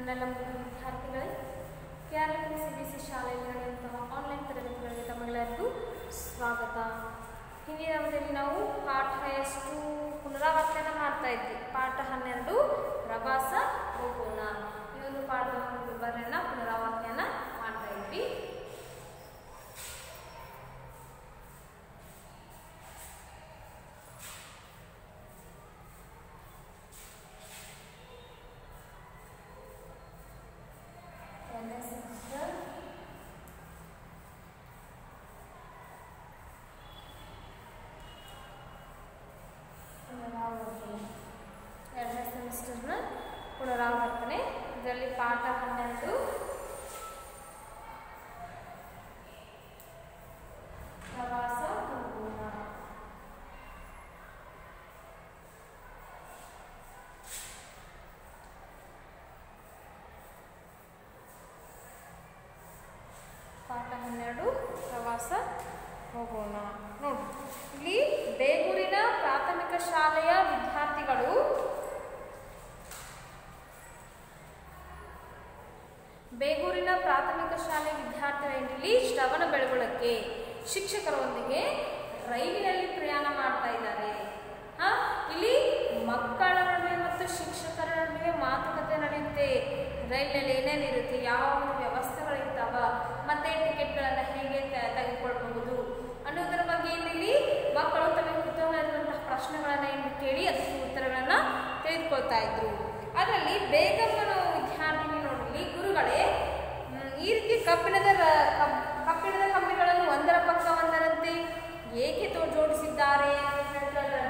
ನನ್ನೆಲ್ಲ ಮುಖ್ಯ ವಿದ್ಯಾರ್ಥಿಗಳೇ K R M C B C ಶಾಲೆಯಲ್ಲಿ ನಡೆಯುವಂತಹ ಆನ್ಲೈನ್ ತರಗತಿಗಳಿಗೆ ತಮಗೆಲ್ಲರಿಗೂ ಸ್ವಾಗತ ಹಿಂದಿನ ಅವಧಿಯಲ್ಲಿ ನಾವು ಪಾಠ ಎಷ್ಟು ಪುನರಾವರ್ತನೆ ಮಾಡ್ತಾ ಇದ್ವಿ ಪಾಠ ಹನ್ನೆರಡು ಪ್ರವಾಸ ಹೋಗೋಣ ಈ ಒಂದು ಪಾಠದ ಒಂದು ವಿವರಣೆಯನ್ನ ಪುನರಾವರ್ತನೆಯನ್ನ ಮಾಡ್ತಾ ಇದ್ವಿ ಎರಡನೇ ಸೆಮಿಸ್ಟರ್ ಪುನರಾವರ್ತನೆ ಎರಡನೇ ಸೆಮಿಸ್ಟರ್ನ ಪುನರಾವರ್ತನೆ ಇದರಲ್ಲಿ ಪಾಠ ಹನ್ನೆರಡು ಪ್ರವಾಸ ಹೋಗೋಣ ಪಾಠ ಹನ್ನೆರಡು ಪ್ರವಾಸ ಹೋಗೋಣ ನೋಡಿ ಇಲ್ಲಿ ಬೇಗೂರಿನ ಪ್ರಾಥಮಿಕ ಶಾಲೆಯ ವಿದ್ಯಾರ್ಥಿಗಳು ಬೇಗೂರಿನ ಪ್ರಾಥಮಿಕ ಶಾಲೆ ವಿದ್ಯಾರ್ಥಿಗಳಲ್ಲಿ ಶ್ರವಣ ಬೆಳಗೊಳಕ್ಕೆ ಶಿಕ್ಷಕರೊಂದಿಗೆ ರೈಲಿನಲ್ಲಿ ಪ್ರಯಾಣ ಮಾಡ್ತಾ ಇದ್ದಾರೆ ಹಾ ಇಲ್ಲಿ ಮಕ್ಕಳ ನಡುವೆ ಮತ್ತು ಶಿಕ್ಷಕರ ನಡುವೆ ಮಾತುಕತೆ ನಡೆಯುತ್ತೆ ರೈಲಿನಲ್ಲಿ ಏನೇನಿರುತ್ತೆ ಯಾವ ಒಂದು ವ್ಯವಸ್ಥೆಗಳಿರ್ತಾವ ಮತ್ತೆ ಟಿಕೆಟ್ಗಳನ್ನು ಹೇಗೆ ತೆ- ತೆಗೆದುಕೊಳ್ಬಹುದು ಅನ್ನೋದರ ಬಗ್ಗೆ ಏನಿಲ್ಲಿ ಮಕ್ಕಳು ತಮಗೆ ಕುತೂಹಲವಿರುವಂತಹ ಪ್ರಶ್ನೆಗಳನ್ನು ಏನು ಕೇಳಿ ಅದಕ್ಕೆ ಉತ್ತರಗಳನ್ನು ತೆಗೆದುಕೊಳ್ತಾ ಇದ್ರು ಅದರಲ್ಲಿ ಬೇಗಮ್ಮನ ವಿದ್ಯಾರ್ಥಿನಿ ನೋಡಲಿ ಗುರುಗಳೇ ಮ್, ಈ ರೀತಿ ಕಬ್ಬಿಣದ ರ- ಕಬ್- ಕಬ್ಬಿಣದ ಕಂಬಿಗಳನ್ನು ಒಂದರ ಪಕ್ಕ ಒಂದರಂತೆ ಏಕೆ ತೋ ಜೋಡಿಸಿದ್ದಾರೆ ಅಂತ ಹೇಳ್ತಾ ಇದ್ದಾರೆ.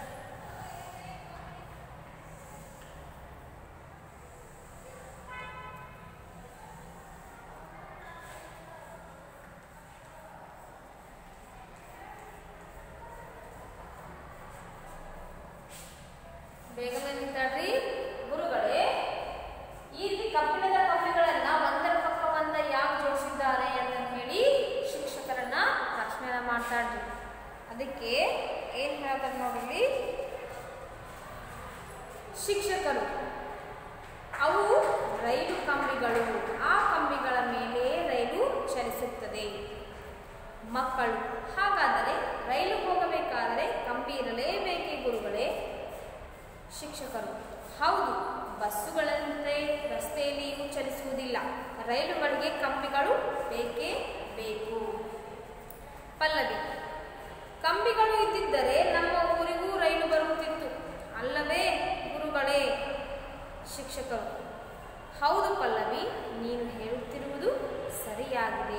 ಬೇಗನೆ ನಿಂತಾಡ್ರಿ ಗುರುಗಳೇ ಈ ರೀತಿ ಕಬ್ಬಿಣದ ಕಂಬಿಗಳನ್ನ ಒಂದರ ಪಕ್ಕ ಒಂದ ಯಾಕೆ ಜೋಡಿಸಿದ್ದಾರೆ ಅಂತ ಹೇಳಿ ಶಿಕ್ಷಕರನ್ನ ಪ್ರಶ್ನೆನ ಮಾಡ್ತಾಡ್ರಿ ಅದಕ್ಕೆ ಏನ್ ಹೇಳ್ತಾರೆ ನೋಡಿಲ್ಲಿ ಶಿಕ್ಷಕರು ಅವು ರೈಲು ಕಂಬಿಗಳು ಆ ಕಂಬಿಗಳ ಮೇಲೆ ರೈಲು ಚಲಿಸುತ್ತದೆ ಮಕ್ಕಳು ಹಾಗಾದರೆ ರೈಲು ಹೋಗಬೇಕಾದರೆ ಕಂಬಿ ಇರಲೇಬೇಕೇ ಗುರುಗಳೇ ಶಿಕ್ಷಕರು ಹೌದು ಬಸ್ಸುಗಳಂತೆ ರಸ್ತೆಯಲ್ಲಿ ಇವು ಚಲಿಸುವುದಿಲ್ಲ ರೈಲುಗಳಿಗೆ ಕಂಬಿಗಳು ಬೇಕೇ ಬೇಕು ಪಲ್ಲವಿ ಕಂಬಿಗಳು ಇದ್ದಿದ್ದರೆ ನಮ್ಮ ಊರಿಗೂ ರೈಲು ಬರುತ್ತಿತ್ತು ಅಲ್ಲವೇ ಗುರುಗಳೇ ಶಿಕ್ಷಕರು ಹೌದು ಪಲ್ಲವಿ ನೀನು ಹೇಳುತ್ತಿರುವುದು ಸರಿಯಾಗಿದೆ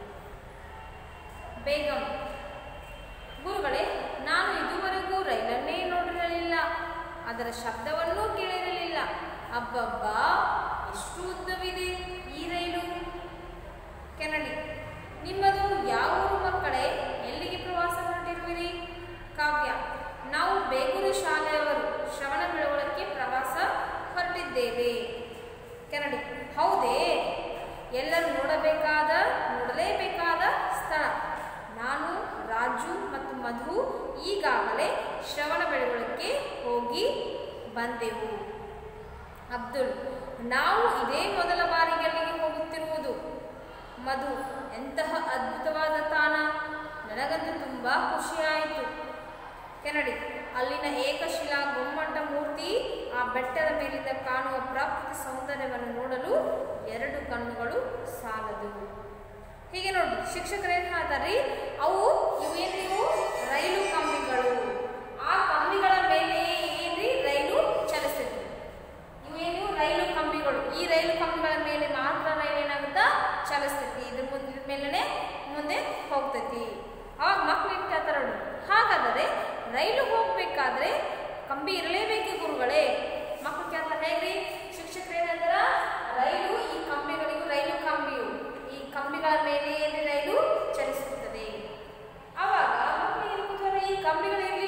ಬೇಗಂ ಗುರುಗಳೇ ನಾನು ಇದುವರೆಗೂ ರೈಲನ್ನೇ ನೋಡಿರಲಿಲ್ಲ ಅದರ ಶಬ್ದವನ್ನೂ ಕೇಳಿರಲಿಲ್ಲ ಅಬ್ಬಬ್ಬಾ ಎಷ್ಟು ಉದ್ದವಿದೆ ಈ ರೈಲು ಕೆನಡಿ ನಿಮ್ಮದು ಯಾವ ಊರು ಮಕ್ಕಳೇ ಎಲ್ಲಿಗೆ ಪ್ರವಾಸ ಹೊರಟಿರುವಿರಿ ಕಾವ್ಯ ನಾವು ಬೇಗೂರು ಶಾಲೆಯವರು ಶ್ರವಣ ಬೆಳಗೊಳಕ್ಕೆ ಪ್ರವಾಸ ಹೊರಟಿದ್ದೇವೆ ಕೆನಡಿ ಹೌದೇ ಎಲ್ಲರೂ ನೋಡಬೇಕಾದ ನೋಡಲೇಬೇಕಾದ ಸ್ಥಳ ನಾನು ರಾಜು ಮತ್ತು ಮಧು ಈಗಾಗಲೇ ಶ್ರವಣ ಬೆಳಗೊಳಕ್ಕೆ ಹೋಗಿ ಬಂದೆವು ಅಬ್ದುಲ್ ನಾವು ಇದೇ ಮೊದಲ ಬಾರಿಗೆ ಅಲ್ಲಿಗೆ ಹೋಗುತ್ತಿರುವುದು ಮಧು ಎಂತಹ ಅದ್ಭುತವಾದ ತಾಣ ನನಗಂತೂ ತುಂಬ ಖುಷಿಯಾಯಿತು ಕೆನಡಿ ಅಲ್ಲಿನ ಏಕಶಿಲಾ ಗೊಮ್ಮಟ ಮೂರ್ತಿ ಆ ಬೆಟ್ಟದ ಮೇಲಿಂದ ಕಾಣುವ ಪ್ರಾಕೃತಿಕ ಸೌಂದರ್ಯವನ್ನು ನೋಡಲು ಎರಡು ಕಣ್ಣುಗಳು ಸಾಲದು ಹೀಗೆ ನೋಡಿ ಶಿಕ್ಷಕರು ಏನು ಹೇಳ್ತಾರೆ ಅವು ಇವೇನು ನೀವು ರೈಲು ಕಂಬಿಗಳು ಆ ಕಂಬಿಗಳ ಮೇಲೆ ಏನ್ರಿ ರೈಲು ಚಲಿಸ್ತೈತಿ ಇವೇನು ರೈಲು ಕಂಬಿಗಳು ಈ ರೈಲು ಕಂಬಿಗಳ ಮೇಲೆ ಮಾತ್ರ ರೈಲು ಏನಾಗುತ್ತಾ ಚಲಿಸ್ತೈತಿ ಇದ್ರ ಮುಂದೆ ಇದ್ರ ಮೇಲೆನೆ ಮುಂದೆ ಹೋಗ್ತೈತಿ ಅವಾಗ ಮಕ್ಳು ಏನು ಕೇಳ್ತಾರ ನೋಡಿ ಹಾಗಾದರೆ ರೈಲು ಹೋಗ್ಬೇಕಾದ್ರೆ ಕಂಬಿ ಇರಲೇಬೇಕು ಗುರುಗಳೇ ಮಕ್ಳು ಕೇಳ್ತಾರೆ ಹೇಗ್ರಿ ಶಿಕ್ಷಕರು ಏನಂತಾರ ರೈಲು ಈ ಕಂಬಿಗಳಿಗೂ ರೈಲು ಕಂಬಿಯು ಈ ಕಂಬಿಗಳ ಮೇಲೆ ಏನ್ರಿ ರೈಲು ಚಲಿಸುತ್ತದೆ ಅವಾಗ ಮಕ್ಳು ಏನು ಕೂತ್ಕೊಂಡ್ರೆ ಈ ಕಂಬಿಗಳು ಇರಲಿ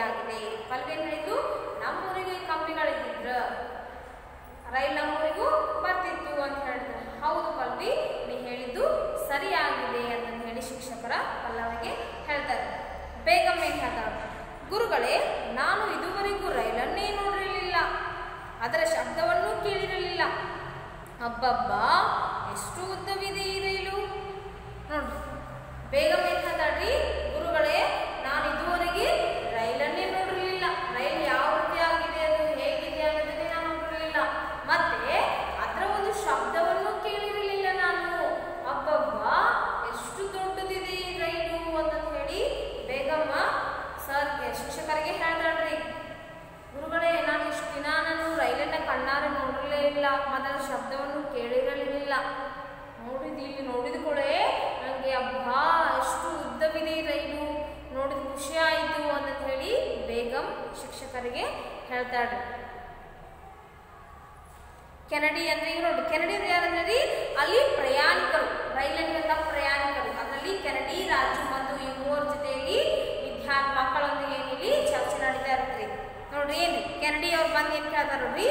ಸರಿಯಾಗಿದೆ ಪಲ್ವಿ ಏನ್ ಹೇಳಿದ್ದು ನಮ್ಮೂರಿಗೆ ಕಂಬಿಗಳಿದ್ದಿದ್ರ ರೈಲ್ ನಮ್ಮೂರಿಗೂ ಬರ್ತಿತ್ತು ಅಂತ ಹೇಳ್ತಾರೆ ಹೌದು ಪಲ್ವಿ ನೀ ಹೇಳಿದ್ದು ಸರಿಯಾಗಿದೆ ಅಂತ ಹೇಳಿ ಶಿಕ್ಷಕರ ಪಲ್ಲವಿಗೆ ಹೇಳ್ತಾರೆ ಬೇಗಂ ಏನ್ ಹೇಳ್ತಾರೆ ಗುರುಗಳೇ ನಾನು ಇದುವರೆಗೂ ರೈಲನ್ನೇ ನೋಡಿರಲಿಲ್ಲ ಅದರ ಶಬ್ದವನ್ನೂ ಕೇಳಿರಲಿಲ್ಲ ಅಬ್ಬಬ್ಬಾ ಎಷ್ಟು ಉದ್ದವಿದೆ ಈ ರೈಲು ನೋಡ್ರಿ ಬೇಗ ಬೇಕಾದಾಡ್ರಿ ಗುರುಗಳೇ ನಾನು ಇದುವರೆಗೆ ರೈಲನ್ನೇ ನೋಡಿರಲಿಲ್ಲ ರೈಲ್ ಯಾವ ರೀತಿ ಆಗಿದೆ ಅದು ಹೇಗಿದೆ ಅನ್ನೋದನ್ನೇ ನಾನು ನೋಡಿರಲಿಲ್ಲ ಮತ್ತೆ ಅದರ ಒಂದು ಶಬ್ದವನ್ನು ಕೇಳಿರಲಿಲ್ಲ ನಾನು ಅಬ್ಬಬ್ಬ ಎಷ್ಟು ದೊಡ್ಡದಿದೆ ಈ ರೈಲು ಅಂತ ಹೇಳಿ ಬೇಗಮ್ಮ ಸರ್ಗೆ ಶಿಕ್ಷಕರಿಗೆ ಹೇಳ್ತಾಳ್ರಿ ಗುರುಗಳೇ ನಾನು ಇಷ್ಟು ದಿನ ನಾನು ರೈಲನ್ನ ಕಣ್ಣಾರೆ ನೋಡಿರಲೇ ಇಲ್ಲ ಮತ್ತು ಅದರ ಶಬ್ದವನ್ನು ಕೇಳಿರಲಿಲ್ಲ ನೋಡಿದ ಇಲ್ಲಿ ನೋಡಿದ ಕೂಡಲೇ ನನಗೆ ಅಬ್ಬಾ ಎಷ್ಟು ಉದ್ದವಿದೆ ಈ ರೈಲು ನೋಡಿದ ಖುಷಿ ಆಯಿತು ಅಂತ ಹೇಳಿ ಬೇಗಂ ಶಿಕ್ಷಕರಿಗೆ ಹೇಳ್ತಾಳೆ ಕೆನಡಿ ಅಂದ್ರೆ ಈಗ ನೋಡಿ ಕೆನಡಿ ಅಂದ್ರೆ ಯಾರಂದ್ರೆ ರೀ ಅಲ್ಲಿ ಪ್ರಯಾಣಿಕರು ರೈಲಲ್ಲಿರುವಂತಹ ಪ್ರಯಾಣಿಕರು ಅದರಲ್ಲಿ ಕೆನಡಿ ರಾಜು ಮತ್ತು ಈ ಮೂವರ ಜೊತೆಯಲ್ಲಿ ವಿದ್ಯಾರ್ಥಿ ಮಕ್ಕಳೊಂದಿಗೆ ಏನಿಲ್ಲಿ ಚರ್ಚೆ ನಡೀತಾ ಇರುತ್ತೆ ನೋಡ್ರಿ ಏನ್ರಿ ಕೆನಡಿ ಅವ್ರು ಬಂದು ಏನ್ ಕೇಳ್ತಾರ ನೋಡ್ರಿ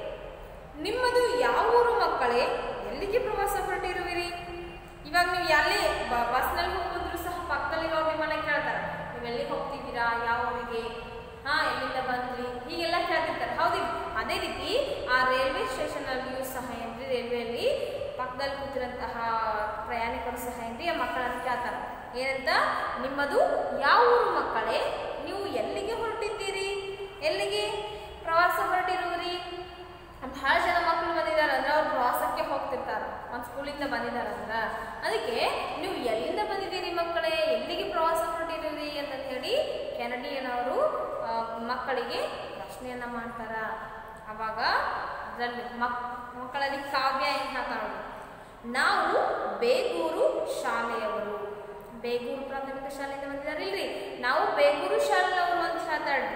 ನಿಮ್ಮದು ಯಾವ ಊರು ಮಕ್ಕಳೇ ಎಲ್ಲಿಗೆ ಪ್ರವಾಸ ಹೊರಟಿರುವಿರಿ ಇವಾಗ ನೀವು ಎಲ್ಲೇ ಬಸ್ನಲ್ಲಿ ಹೋಗಿದ್ರು ಸಹ ಪಕ್ಕದಲ್ಲಿರೋ ನಿಮ್ಮನ್ನ ಕೇಳ್ತಾರೆ ನೀವು ಎಲ್ಲಿಗೆ ಹೋಗ್ತಿದ್ದೀರಾ ಯಾವ ಊರಿಗೆ ಹಾ ಎಲ್ಲಿಂದ ಬಂದ್ರಿ ಹೀಗೆಲ್ಲ ಕೇಳ್ತಿರ್ತಾರೆ ಹೌದು ಅದೇ ರೀತಿ ಆ ರೈಲ್ವೆ ಸ್ಟೇಷನ್ ಅಲ್ಲಿಯೂ ಸಹ ಏನ್ರಿ ರೈಲ್ವೆಯಲ್ಲಿ ಪಕ್ಕದಲ್ಲಿ ಕೂತಿರಂತಹ ಪ್ರಯಾಣಿಕರು ಸಹ ಏನ್ರಿ ಆ ಮಕ್ಕಳನ್ನ ಕೇಳ್ತಾರೆ ಏನಂತ ನಿಮ್ಮದು ಯಾವ ಊರು ಮಕ್ಕಳೇ ನೀವು ಎಲ್ಲಿಗೆ ಹೊರಟಿದ್ದೀರಿ ಎಲ್ಲಿಗೆ ಪ್ರವಾಸ ಹೊರಟಿರುವಿರಿ ಬಹಳ ಜನ ಮಕ್ಕಳು ಬಂದಿದ್ದಾರೆ ಅಂದ್ರೆ ಅವ್ರು ಪ್ರವಾಸಕ್ಕೆ ಹೋಗ್ತಿರ್ತಾರೆ ಒಂದು ಸ್ಕೂಲಿಂದ ಬಂದಿದ್ದಾರೆ ಅಂದ್ರೆ ಅದಕ್ಕೆ ನೀವು ಎಲ್ಲಿಂದ ಬಂದಿದ್ದೀರಿ ಮಕ್ಕಳೇ ಎಲ್ಲಿಗೆ ಪ್ರವಾಸ ಹೊರಟಿದ್ದೀರಿ ಅಂತ ಹೇಳಿ ಕೆನಡಿಯನವರು ಆ, ಮಕ್ಕಳಿಗೆ ಪ್ರಶ್ನೆಯನ್ನ ಮಾಡ್ತಾರ ಅವಾಗ ಅದರಲ್ಲಿ ಮಕ್ ಮಕ್ಕಳಲ್ಲಿ ಕಾವ್ಯ ಏನು ಹೇಳ್ತಾಳೆ ನಾವು ಬೇಗೂರು ಶಾಲೆಯವರು ಬೇಗೂರು ಪ್ರಾಥಮಿಕ ಶಾಲೆಯಿಂದ ಬಂದಿದ್ದಾರೆ ಇಲ್ರಿ ನಾವು ಬೇಗೂರು ಶಾಲೆಯವರು ಅಂತ ಹೇಳ್ತಾಳ್ರಿ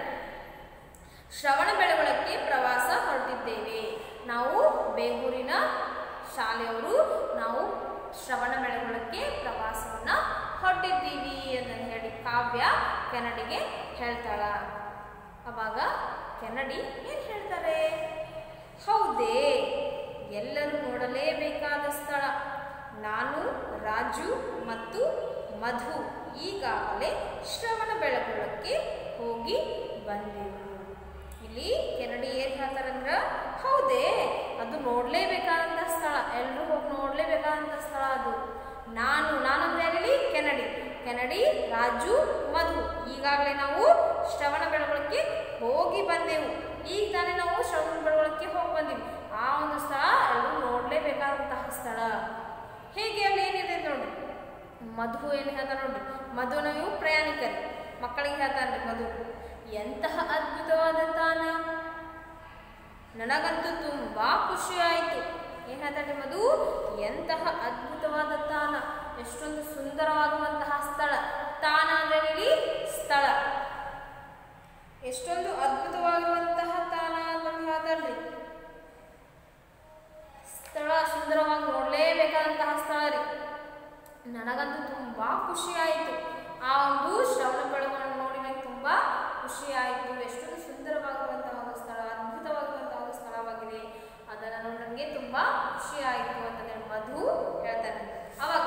ಶ್ರವಣ ಬೆಳಗೊಳಕ್ಕೆ ಪ್ರವಾಸ ಹೊರಟಿದ್ದೇವೆ ನಾವು ಬೇಗೂರಿನ ಶಾಲೆಯವರು ನಾವು ಶ್ರವಣ ಬೆಳಗೊಳಕ್ಕೆ ಪ್ರವಾಸವನ್ನ ಹೊರಟಿದ್ದೀವಿ ಅಂತ ಹೇಳಿ ಕಾವ್ಯ ಕೆನಡಿಗೆ ಹೇಳ್ತಾಳ ಅವಾಗ ಕೆನಡಿ ಏನು ಹೇಳ್ತಾರೆ ಹೌದೇ ಎಲ್ಲರೂ ನೋಡಲೇಬೇಕಾದ ಸ್ಥಳ ನಾನು ರಾಜು ಮತ್ತು ಮಧು ಈಗಾಗಲೇ ಶ್ರವಣ ಬೆಳಗೊಳಕ್ಕೆ ಹೋಗಿ ಬಂದೆವು ಇಲ್ಲಿ ಕೆನಡಿ ಏನ್ ಹೇಳ್ತಾರಂದ್ರ ಹೌದೇ ಅದು ನೋಡ್ಲೇಬೇಕಾದಂತ ಸ್ಥಳ ಎಲ್ರು ಹೋಗಿ ನೋಡ್ಲೇಬೇಕಾದಂತ ಸ್ಥಳ ಅದು ನಾನು ನಾನಂದ್ರೆ ಹೇಳಿ ಕೆನಡಿ ಕೆನಡಿ ರಾಜು ಮಧು ಈಗಾಗಲೇ ನಾವು ಶ್ರವಣ ಬೆಳಗೊಳಕ್ಕೆ ಹೋಗಿ ಬಂದೆವು ಈಗ ತಾನೇ ನಾವು ಶ್ರವಣ ಬೆಳಗೊಳಕ್ಕೆ ಹೋಗಿ ಬಂದೀವಿ ಆ ಒಂದು ಸ್ಥಳ ಎಲ್ಲರೂ ನೋಡ್ಲೇಬೇಕಾದಂತಹ ಸ್ಥಳ ಹೇಗೆ ಅಲ್ಲಿ ಏನಿದೆ ನೋಡ್ರಿ ಮಧು ಏನು ಹೇಳ್ತಾನೆ ನೋಡ್ರಿ ಮಧು ನಾವು ಪ್ರಯಾಣಿಕರು ಮಕ್ಕಳಿಗೆ ಹೇಳ್ತಾನ್ರಿ ಮಧು ಎಂತಹ ಅದ್ಭುತವಾದ ತಾಣ ನನಗಂತೂ ತುಂಬಾ ಖುಷಿ ಆಯಿತು ಏನ್ ಹೇಳ್ತಾನೆ ಮಧು ಎಂತಹ ಅದ್ಭುತವಾದ ತಾಣ ಎಷ್ಟೊಂದು ಸುಂದರವಾಗುವಂತಹ ಸ್ಥಳ ತಾಣ ಅಂದ್ರೆ ಇಲ್ಲಿ ಸ್ಥಳ ಎಷ್ಟೊಂದು ಅದ್ಭುತವಾಗಿರುವಂತಹ ತಾಣ ಅಂತ ಹೇಳ್ತಾರ್ರಿ ಸ್ಥಳ ಸುಂದರವಾಗಿ ನೋಡಲೇಬೇಕಾದಂತಹ ಸ್ಥಳ ರೀ ನನಗಂತೂ ತುಂಬಾ ಖುಷಿ ಆಯಿತು ಆ ಒಂದು ಶ್ರವಣ ಬೆಳವನ್ನು ನೋಡಿ ನನಗೆ ತುಂಬಾ ಖುಷಿ ಆಯಿತು ಎಷ್ಟೊಂದು ಸುಂದರವಾಗಿರುವಂತಹ ಒಂದು ಸ್ಥಳ ಅದ್ಭುತವಾಗಿರುವಂತಹ ಒಂದು ಸ್ಥಳವಾಗಿದೆ ಅದನ್ನು ನೋಡಿ ನನಗೆ ತುಂಬಾ ಖುಷಿ ಆಯಿತು ಅಂತ ಹೇಳಿ ಮಧು ಹೇಳ್ತಾನೆ ಅವಾಗ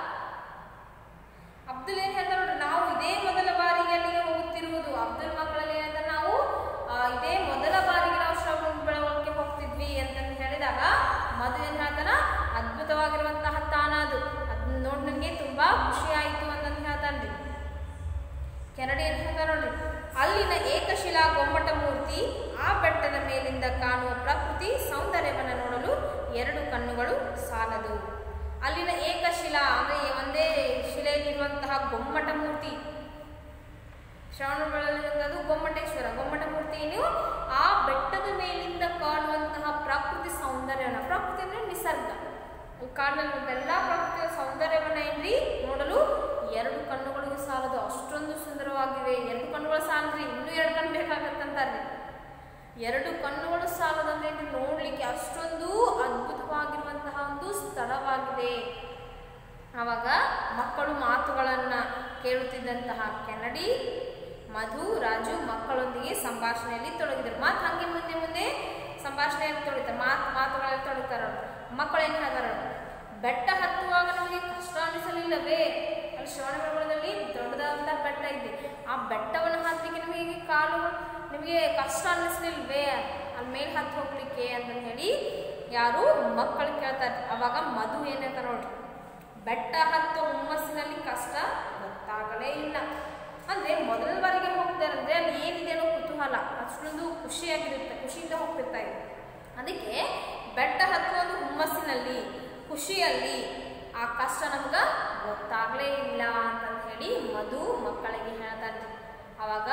ಅಬ್ದುಲ್ ಏನ್ ಹೇಳ್ತಾರೆ ನೋಡ್ರಿ ನಾವು ಇದೇ ಮೊದಲ ಬಾರಿಗೆ ಅಲ್ಲಿಗೆ ಹೋಗುತ್ತಿರುವುದು ಅಬ್ದುಲ್ ಮಕ್ಕಳಲ್ಲಿ ಏನಂತಾರೆ ನಾವು ಆ, ಇದೇ ಮೊದಲ ಬಾರಿಗೆ ನಾವು ಶ್ರವಣ ಬೆಳವಣಿಗೆ ಹೋಗ್ತಿದ್ವಿ ಅಂತಂದು ಹೇಳಿದಾಗ ಮಧು ಏನ್ ಹೇಳ್ತಾನ ಅದ್ಭುತವಾಗಿರುವಂತಹ ತಾಣ ಅದು ಅದನ್ನ ನೋಡಿ ನನಗೆ ತುಂಬಾ ಖುಷಿ ಆಯಿತು ಅಂತಂದು ಹೇಳ್ತಾನ್ರಿ ಕೆನಡಿ ಏನ್ ಹೇಳ್ತಾರ ನೋಡ್ರಿ ಅಲ್ಲಿನ ಏಕಶಿಲಾ ಗೊಮ್ಮಟ ಮೂರ್ತಿ ಆ ಬೆಟ್ಟದ ಮೇಲಿಂದ ಕಾಣುವ ಪ್ರಕೃತಿ ಸೌಂದರ್ಯವನ್ನು ನೋಡಲು ಎರಡು ಕಣ್ಣುಗಳು ಸಾಲದು ಅಲ್ಲಿನ ಏಕಶಿಲಾ ಅಂದ್ರೆ ಒಂದೇ ಶಿಲೆಯಲ್ಲಿರುವಂತಹ ಗೊಮ್ಮಟ ಮೂರ್ತಿ ಶ್ರವಣಬೆಳಗೊಳದು ಗೊಮ್ಮಟೇಶ್ವರ ಗೊಮ್ಮಟ ಮೂರ್ತಿಯನ್ನು ಆ ಬೆಟ್ಟದ ಮೇಲಿಂದ ಕಾಣುವಂತಹ ಪ್ರಕೃತಿ ಸೌಂದರ್ಯವನ್ನ ಪ್ರಕೃತಿ ಅಂದ್ರೆ ನಿಸರ್ಗ ಅಲ್ಲಿ ಕಾಣಲು ಎಲ್ಲ ಪ್ರಕೃತಿಯ ಸೌಂದರ್ಯವನ್ನ ಏನ್ರಿ ನೋಡಲು ಎರಡು ಕಣ್ಣುಗಳಿಗೂ ಸಾಲದು ಅಷ್ಟೊಂದು ಸುಂದರವಾಗಿವೆ ಎರಡು ಕಣ್ಣುಗಳು ಸಾಲದ್ರಿ ಇನ್ನೂ ಎರಡು ಕಣ್ಣು ಬೇಕಾಗತ್ತಂತಾರ್ರಿ ಎರಡು ಕಣ್ಣುಗಳು ಸಾಲದಂದ್ರೆ ಏನ್ರಿ ನೋಡ್ಲಿಕ್ಕೆ ಅಷ್ಟೊಂದು ಅದ್ಭುತವಾಗಿರುವಂತಹ ಒಂದು ಸ್ಥಳವಾಗಿದೆ ಆವಾಗ ಮಕ್ಕಳು ಮಾತುಗಳನ್ನ ಕೇಳುತ್ತಿದ್ದಂತಹ ಕೆನಡಿ ಮಧು ರಾಜು ಮಕ್ಕಳೊಂದಿಗೆ ಸಂಭಾಷಣೆಯಲ್ಲಿ ತೊಡಗಿದರು ಮಾತು ಹಂಗೆ ಮುಂದೆ ಮುಂದೆ ಸಂಭಾಷಣೆಯಲ್ಲಿ ತೊಡಗಿತಾರೆ ಮಾತು ಮಾತುಗಳಲ್ಲಿ ತೊಡಗ್ತಾರ ಮಕ್ಕಳು ಏನು ಹೇಳ್ತಾರ ಬೆಟ್ಟ ಹತ್ತುವಾಗ ನಮಗೆ ಕಷ್ಟ ಅನಿಸಲಿಲ್ಲವೇ ಅಲ್ಲಿ ಶ್ರವಣಬೆಳಗೊಳದಲ್ಲಿ ದೊಡ್ಡದಾದಂಥ ಬೆಟ್ಟ ಇದೆ ಆ ಬೆಟ್ಟವನ್ನು ಹತ್ತಲಿಕ್ಕೆ ನಿಮಗೆ ಕಾಲು ನಿಮಗೆ ಕಷ್ಟ ಅನ್ನಿಸ್ಲಿಲ್ವೇ ಅಲ್ಲಿ ಮೇಲೆ ಹತ್ತು ಹೋಗ್ಲಿಕ್ಕೆ ಅಂತ ಹೇಳಿ ಯಾರು ಮಕ್ಕಳು ಕೇಳ್ತಾರೆ ಅವಾಗ ಮಧು ಏನ್ ಹೇಳ್ತಾರೆ ನೋಡ್ರಿ ಬೆಟ್ಟ ಹತ್ತೋ ಹುಮ್ಮಸ್ಸಿನಲ್ಲಿ ಕಷ್ಟ ಗೊತ್ತಾಗಲೇ ಇಲ್ಲ ಅಂದ್ರೆ ಮೊದಲ ಬಾರಿಗೆ ಹೋಗ್ತಾರೆ ಅಂದ್ರೆ ಅಲ್ಲಿ ಏನಿದೆ ಅನ್ನೋ ಕುತೂಹಲ ಅಷ್ಟೊಂದು ಖುಷಿಯಾಗಿರುತ್ತೆ ಖುಷಿಯಿಂದ ಹೋಗ್ತಿರ್ತಾ ಇದೆ ಅದಕ್ಕೆ ಬೆಟ್ಟ ಹತ್ತುವ ಒಂದು ಹುಮ್ಮಸ್ಸಿನಲ್ಲಿ ಖುಷಿಯಲ್ಲಿ ಆ ಕಷ್ಟ ನಮ್ಗೆ ಗೊತ್ತಾಗಲೇ ಇಲ್ಲ ಅಂತಂದು ಹೇಳಿ ಮಧು ಮಕ್ಕಳಿಗೆ ಹೇಳ್ತಾರೆ ಅವಾಗ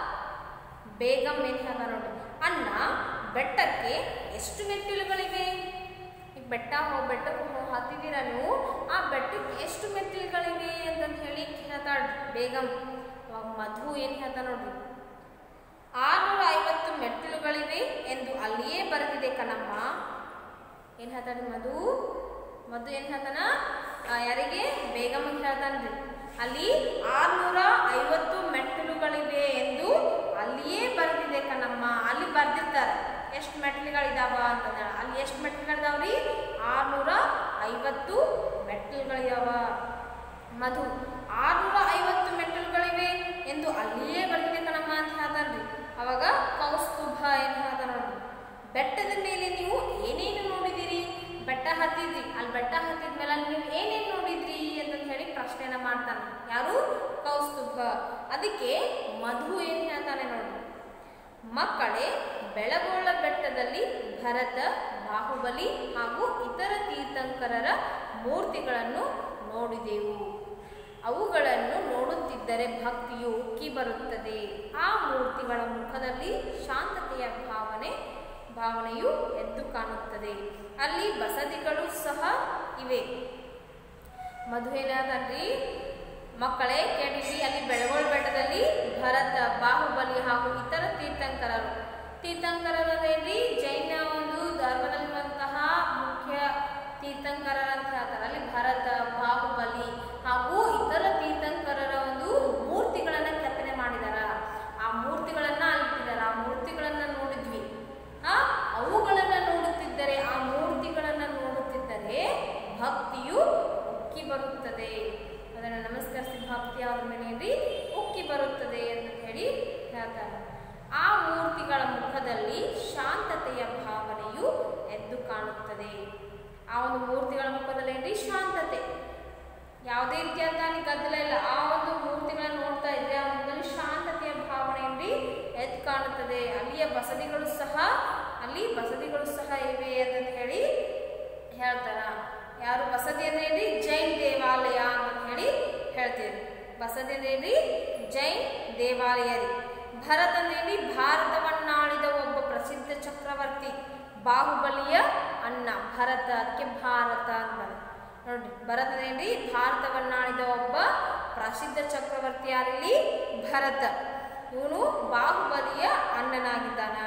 ಬೇಗಂ ಏನು ಹೇಳ್ತಾರೆ ನೋಡಿ ಅಣ್ಣ ಬೆಟ್ಟಕ್ಕೆ ಎಷ್ಟು ಮೆಟ್ಟಿಲುಗಳಿವೆ ಈಗ ಬೆಟ್ಟ ಹೋಗಿ ಬೆಟ್ಟಕ್ಕೆ ಹೋಗಿ ಹತ್ತಿದ್ದೀರ ನೀವು ಆ ಬೆಟ್ಟಕ್ಕೆ ಎಷ್ಟು ಮೆಟ್ಟಿಲುಗಳಿವೆ ಅಂತಂದು ಹೇಳಿ ಹೇಳ್ತಾಳೆ ಬೇಗಂ ಅವಾಗ ಮಧು ಏನು ಹೇಳ್ತಾನೆ ನೋಡ್ರಿ ಆರುನೂರ ಐವತ್ತು ಮೆಟ್ಟಿಲುಗಳಿವೆ ಎಂದು ಅಲ್ಲಿಯೇ ಬರೆದಿದೆ ಕಣಮ್ಮ ಏನು ಹೇಳ್ತಾನೆ ಮಧು ಮಧು ಏನು ಹೇಳ್ತಾನ ಆ, ಯಾರಿಗೆ ಬೇಗಮ್ಮಗೆ ಹೇಳ್ತಾನ್ರಿ ಅಲ್ಲಿ ಆರ್ನೂರ ಐವತ್ತು ಮೆಟ್ಟಿಲುಗಳಿವೆ ಎಂದು ಅಲ್ಲಿಯೇ ಬರೆದಿದೆ ಕಣಮ್ಮ ಅಲ್ಲಿ ಬರ್ದಿರ್ತಾರೆ ಎಷ್ಟು ಮೆಟ್ಟಿಲುಗಳಿದಾವ ಅಂತಂದ ಅಲ್ಲಿ ಎಷ್ಟು ಮೆಟ್ಟಿಲುಗಳಿದಾವ್ರಿ ಆರ್ನೂರ ಐವತ್ತು ಮೆಟ್ಟಿಲುಗಳಿದಾವ ಮಧು ಆರ್ನೂರ ಐವತ್ತು ಮೆಟ್ಟಿಲುಗಳಿವೆ ಎಂದು ಅಲ್ಲಿಯೇ ಬರ್ದಿದೆ ಕಣಮ್ಮ ಅಂತ ಹೇಳ್ತಾನ್ರಿ ಅವಾಗ ಕೌಸ್ತುಭ ಏನು ಹೇಳ್ತಾನ ನೋಡ್ರಿ ಬೆಟ್ಟದ ಮೇಲೆ ನೀವು ಏನೇನು ನೋಡಿದಿರಿ ಬೆಟ್ಟ ಹತ್ತಿದ್ರಿ ಅಲ್ಲಿ ಬೆಟ್ಟ ಹತ್ತಿದ್ಮೇಲೆ ಅಲ್ಲಿ ನೀವು ಏನೇನು ನೋಡಿದ್ರಿ ಅಂತ ಹೇಳಿ ಪ್ರಶ್ನೆನ ಮಾಡ್ತಾನೆ ಯಾರು ಕೌಸ್ತುಭ ಅದಕ್ಕೆ ಮಧು ಏನು ಹೇಳ್ತಾನೆ ನೋಡಿ ಮಕ್ಕಳೇ ಬೆಳಗೋಳ ಬೆಟ್ಟದಲ್ಲಿ ಭರತ ಬಾಹುಬಲಿ ಹಾಗೂ ಇತರ ತೀರ್ಥಂಕರರ ಮೂರ್ತಿಗಳನ್ನು ನೋಡಿದೆವು ಅವುಗಳನ್ನು ನೋಡುತ್ತಿದ್ದರೆ ಭಕ್ತಿಯು ಉಕ್ಕಿ ಬರುತ್ತದೆ ಆ ಮೂರ್ತಿಗಳ ಮುಖದಲ್ಲಿ ಶಾಂತತೆಯ ಭಾವನೆ ಭಾವನೆಯು ಎದ್ದು ಕಾಣುತ್ತದೆ ಅಲ್ಲಿ ಬಸದಿಗಳು ಸಹ ಇವೆ ಮಧುವೇನಾದನ್ರಿ ಮಕ್ಕಳೇ ಕೇಳಿದ್ರಿ ಅಲ್ಲಿ ಬೆಳಗೋಳ ಬೆಟ್ಟದಲ್ಲಿ ಭರತ ಬಾಹುಬಲಿ ಹಾಗೂ ಇತರ ತೀರ್ಥಂಕರರು ತೀರ್ಥಂಕರರು ಅಂದ್ರೆ ಜೈನ ಒಂದು ಧರ್ಮದಲ್ಲಿರುವಂತಹ ಮುಖ್ಯ ತೀರ್ಥಂಕರರ ಅಂತ ಹೇಳ್ತಾರೆ ಅಲ್ಲಿ ಭರತ ಬಾಹುಬಲಿ ಹಾಗೂ ಇತರ ತೀರ್ಥಂಕರರ ಒಂದು ಮೂರ್ತಿಗಳನ್ನ ಕೆತ್ತನೆ ಮಾಡಿದಾರ ಆ ಮೂರ್ತಿಗಳನ್ನ ಅಲ್ಲಿ ಇಟ್ಟಿದ್ದಾರೆ ಆ ಮೂರ್ತಿಗಳನ್ನ ನೋಡಿದ್ವಿ ಆ ಅವುಗಳನ್ನ ನೋಡುತ್ತಿದ್ದರೆ ಆ ಮೂರ್ತಿಗಳನ್ನ ನೋಡುತ್ತಿದ್ದರೆ ಭಕ್ತಿಯು ಉಕ್ಕಿ ಬರುತ್ತದೆ ಅದನ್ನು ನಮಸ್ಕರಿಸಿ ಭಕ್ತಿ ಅವ್ರ ಮೇಲೆ ಏನ್ರಿ ಉಕ್ಕಿ ಬರುತ್ತದೆ ಅಂತ ಹೇಳಿ ಹೇಳ್ತಾರೆ ಆ ಮೂರ್ತಿಗಳ ಮುಖದಲ್ಲಿ ಶಾಂತತೆಯ ಭಾವನೆಯು ಎದ್ದು ಕಾಣುತ್ತದೆ ಆ ಒಂದು ಮೂರ್ತಿಗಳ ಮುಖದಲ್ಲಿ ಏನ್ರಿ ಶಾಂತತೆ ಯಾವುದೇ ರೀತಿಯಾದ ಅಲ್ಲಿ ಗದ್ದಲ ಇಲ್ಲ ಆ ಒಂದು ಮೂರ್ತಿಗಳನ್ನ ನೋಡ್ತಾ ಇದ್ರೆ ಆ ಮುಖದಲ್ಲಿ ಶಾಂತತೆಯ ಭಾವನೆ ಏನ್ರಿ ಎದ್ದು ಕಾಣುತ್ತದೆ ಅಲ್ಲಿಯ ಬಸದಿಗಳು ಸಹ ಅಲ್ಲಿ ಬಸದಿಗಳು ಸಹ ಇವೆ ಅಂತ ಹೇಳಿ ಹೇಳ್ತಾರ ಯಾರು ಬಸದಿ ಅಂದ್ರೆ ಏನ್ರಿ ಜೈನ್ ದೇವಾಲಯ ಅಂತ ಹೇಳಿ ಹೇಳ್ತೀವಿ ಬಸದಿ ಅಂದ್ರೆ ಏನ್ರಿ ಜೈನ್ ದೇವಾಲಯ ರೀ ಭರತ ಅಂದ್ರೆ ಏನ್ರಿ ಭಾರತವನ್ನಾಳಿದ ಒಬ್ಬ ಪ್ರಸಿದ್ಧ ಚಕ್ರವರ್ತಿ ಬಾಹುಬಲಿಯ ಅಣ್ಣ ಭರತ ಅದಕ್ಕೆ ಭಾರತ ಅಂತಾರೆ ನೋಡ್ರಿ ಭರತ ಏನ್ರಿ ಭಾರತವನ್ನಾಳಿದ ಒಬ್ಬ ಪ್ರಸಿದ್ಧ ಚಕ್ರವರ್ತಿ ಯಾರಿಲ್ಲಿ ಭರತ ಇವನು ಬಾಹುಬಲಿಯ ಅಣ್ಣನಾಗಿದ್ದಾನ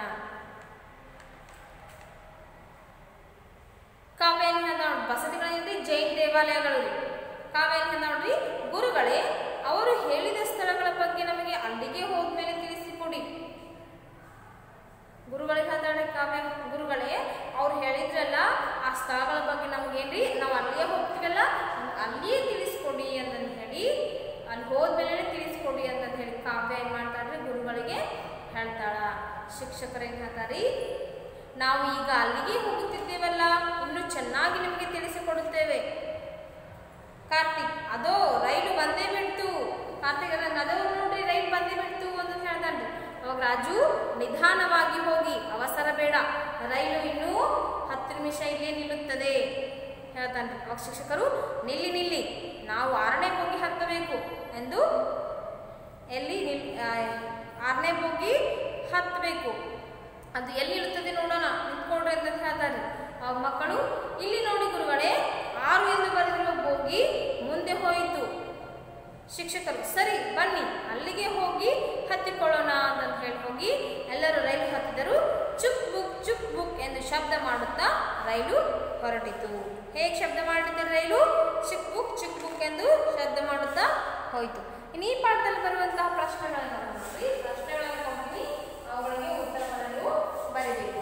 ಕಾವ್ಯನ ನೋಡ್ರಿ ಬಸದಿಗಳೇನ್ರಿ ಜೈನ್ ದೇವಾಲಯಗಳು ರೀ ಕಾವ್ಯನ ನೋಡ್ರಿ ಗುರುಗಳೇ ಅವರು ಹೇಳಿದ ಸ್ಥಳಗಳ ಬಗ್ಗೆ ನಮಗೆ ಅಲ್ಲಿಗೆ ಹೋದ್ಮೇಲೆ ತಿಳಿಸಿಕೊಡಿ ಗುರುಗಳಿಗೆ ಹೇಳ್ತಾಳೆ ಕಾವ್ಯ ಗುರುಗಳೇ ಅವ್ರು ಹೇಳಿದ್ರಲ್ಲ ಆ ಸ್ಥಳಗಳ ಬಗ್ಗೆ ನಮಗೇನ್ರಿ ನಾವು ಅಲ್ಲಿಯೇ ಹೋಗ್ತೀವಲ್ಲ ನಮ್ಗ್ ಅಲ್ಲಿಯೇ ತಿಳಿಸ್ಕೊಡಿ ಅಂತಂದು ಹೇಳಿ ಅಲ್ಲಿ ಹೋದ್ಮೇಲೆ ತಿಳಿಸ್ಕೊಡಿ ಅಂತಂದು ಹೇಳಿ ಕಾವ್ಯ ಏನು ಮಾಡ್ತಾಳ್ರಿ ಗುರುಗಳಿಗೆ ಹೇಳ್ತಾಳ ಶಿಕ್ಷಕರು ಏನು ಹೇಳ್ತಾರಿ ನಾವು ಈಗ ಅಲ್ಲಿಗೆ ಹೋಗುತ್ತಿದ್ದೇವಲ್ಲ ಇನ್ನು ಚೆನ್ನಾಗಿ ನಿಮಗೆ ತಿಳಿಸಿಕೊಡುತ್ತೇವೆ ಕಾರ್ತಿಕ್ ಅದೋ ರೈಲು ಬಂದೇ ಬಿಡ್ತು ಕಾರ್ತಿಕ್ ಅದ ಅದೋ ನೋಡ್ರಿ ರೈಲು ಬಂದೇ ಬಿಡ್ತು ಅಂತ ಹೇಳ್ತಾನ್ರಿ ಅವಾಗ ರಾಜು ನಿಧಾನವಾಗಿ ಹೋಗಿ ಅವಸರ ಬೇಡ ರೈಲು ಇನ್ನೂ ಹತ್ತು ನಿಮಿಷ ಇಲ್ಲೇ ನಿಲ್ಲುತ್ತದೆ ಹೇಳ್ತಾನ್ರಿ ಅವಾಗ ಶಿಕ್ಷಕರು ನಿಲ್ಲಿ ನಿಲ್ಲಿ ನಾವು ಆರನೇ ಬೋಗಿ ಹತ್ತಬೇಕು ಎಂದು ಎಲ್ಲಿ ನಿಲ್ ಆ, ಆರನೇ ಬೋಗಿ ಹತ್ತಬೇಕು ಅದು ಎಲ್ಲಿ ಇರುತ್ತದೆ ನೋಡೋಣ ನಿಂತ್ಕೊಳ್ರಿ ಅಂತ ಹೇಳ್ತಾರೆ ಆ ಮಕ್ಕಳು ಇಲ್ಲಿ ನೋಡಿ ಗುರುಗಳೇ ಆರು ಎಂದು ಬರೆದಿರುವ ಬೋಗಿ ಮುಂದೆ ಹೋಯಿತು ಶಿಕ್ಷಕರು ಸರಿ ಬನ್ನಿ ಅಲ್ಲಿಗೆ ಹೋಗಿ ಹತ್ತಿಕೊಳ್ಳೋಣ ಅಂತ ಹೇಳಿ ಹೋಗಿ ಎಲ್ಲರೂ ರೈಲು ಹತ್ತಿದರು ಚುಕ್ ಬುಕ್ ಚುಕ್ ಬುಕ್ ಎಂದು ಶಬ್ದ ಮಾಡುತ್ತಾ ರೈಲು ಹೊರಟಿತು ಹೇಗೆ ಶಬ್ದ ಮಾಡಿದ್ದಾರೆ ರೈಲು ಚಿಕ್ ಬುಕ್ ಚಿಕ್ ಬುಕ್ ಎಂದು ಶಬ್ದ ಮಾಡುತ್ತಾ ಹೋಯಿತು ಇನ್ನು ಈ ಪಾಠದಲ್ಲಿ ಬರುವಂತಹ ಪ್ರಶ್ನೆಗಳನ್ನು ನೋಡ್ರಿ ಪ್ರಶ್ನೆಗಳನ್ನು ಕೊಡ್ತೀನಿ ಅವುಗಳಿಗೆ ಉತ್ತರವನ್ನು ಬರೀಬೇಕು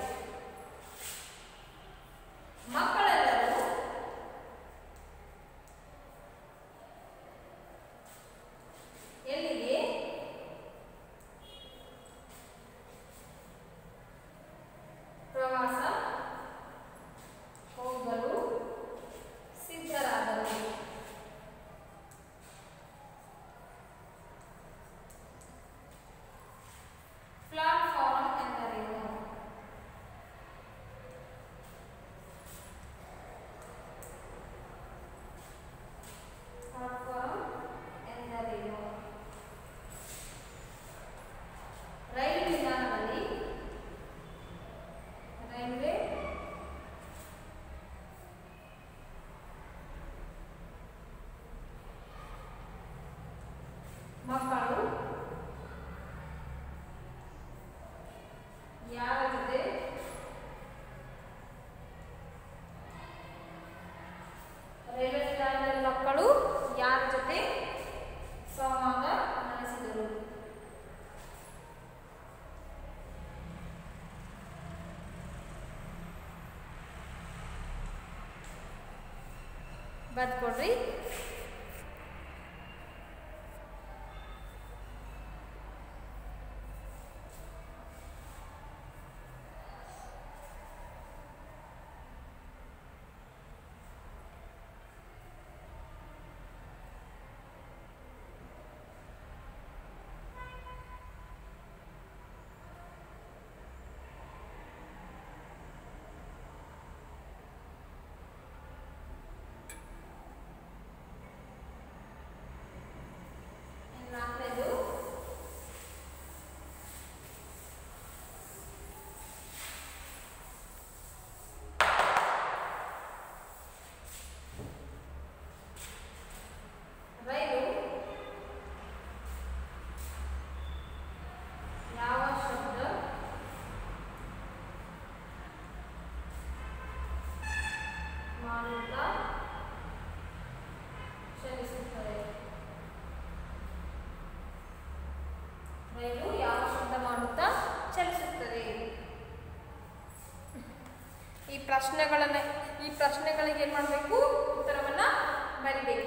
ಮಕ್ಕಳೆಲ್ಲರೂ ಎಲ್ಲಿಗೆ ಪ್ರವಾಸ ಹೋಗಲು ಸಿದ್ಧರಾದರು ಪ್ಲಾಟ್ಫಾರ್ಮ್ ಎಂದರೇನು ಪ್ಲಾಟ್ಫಾರ್ಮ್ ಎಂದರೇನು ರೈಲು ನಿಲ್ದಾಣದಲ್ಲಿ ರೈಲ್ವೆ ಮಕ್ಕಳು ಯಾರ ಜೊತೆ ರೈಲ್ವೆ ನಿಲ್ದಾಣದಲ್ಲಿ ಮಕ್ಕಳು ಯಾರ ಜೊತೆ ಸಂವಾದ ನಡೆಸಿದರು ಬರ್ಕೊಡ್ರಿ ನಾಲ್ಕನೇದು ರೈಲು ಯಾವ ಶಬ್ದ ಮಾಡುತ್ತಾ ಚಲಿಸುತ್ತದೆ ರೈಲು ಯಾವ ಶಬ್ದ ಮಾಡುತ್ತಾ ಚಲಿಸುತ್ತದೆ ಈ ಪ್ರಶ್ನೆಗಳನ್ನ ಈ ಪ್ರಶ್ನೆಗಳಿಗೆ ಏನು ಮಾಡಬೇಕು ಉತ್ತರವನ್ನ ಬರಿಬೇಕು